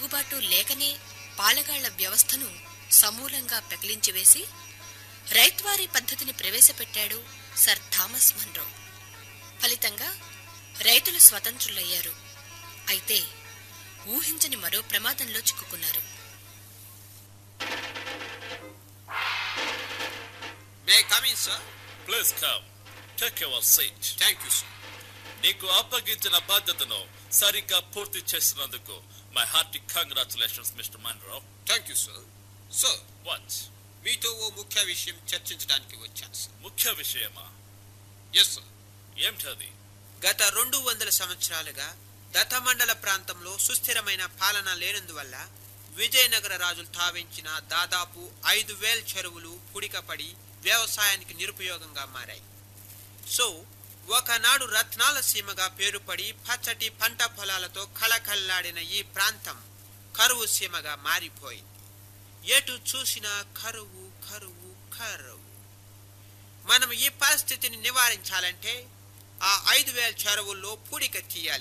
తిరుగుబాటు లేకనే పాలగాళ్ల వ్యవస్థను సమూలంగా పెకిలించివేసి రైత్వారీ పద్ధతిని ప్రవేశపెట్టాడు సర్ థామస్ మన్రో ఫలితంగా రైతులు స్వతంత్రులయ్యారు అయితే ఊహించని మరో ప్రమాదంలో చిక్కుకున్నారు may come in sir please come take your seat thank you sir నీకు అప్పగించిన బాధ్యతను సరిగ్గా పూర్తి చేసినందుకు my hearty congratulations mister Monroe thank you sir sir what మీతో ఓ ముఖ్య విషయం చర్చించడానికి వచ్చాను సార్ ముఖ్య విషయమా ఎస్ సార్ ఏమిటది గత రెండు వందల సంవత్సరాలుగా దత్తమండల ప్రాంతంలో సుస్థిరమైన పాలన లేనందువల్ల విజయనగర రాజులు తావించిన దాదాపు ఐదు వేల చెరువులు పుడికపడి వ్యవసాయానికి నిరుపయోగంగా మారాయి సో ఒకనాడు రత్నాల సీమగా పేరుపడి పచ్చటి పంట పొలాలతో కళకళ్లాడిన ఈ ప్రాంతం కరువు సీమగా మారిపోయింది ఎటు చూసినా కరువు కరువు కరువు మనం ఈ పరిస్థితిని నివారించాలంటే ఆ ఐదు వేల చెరువుల్లో పూడిక తీయాలి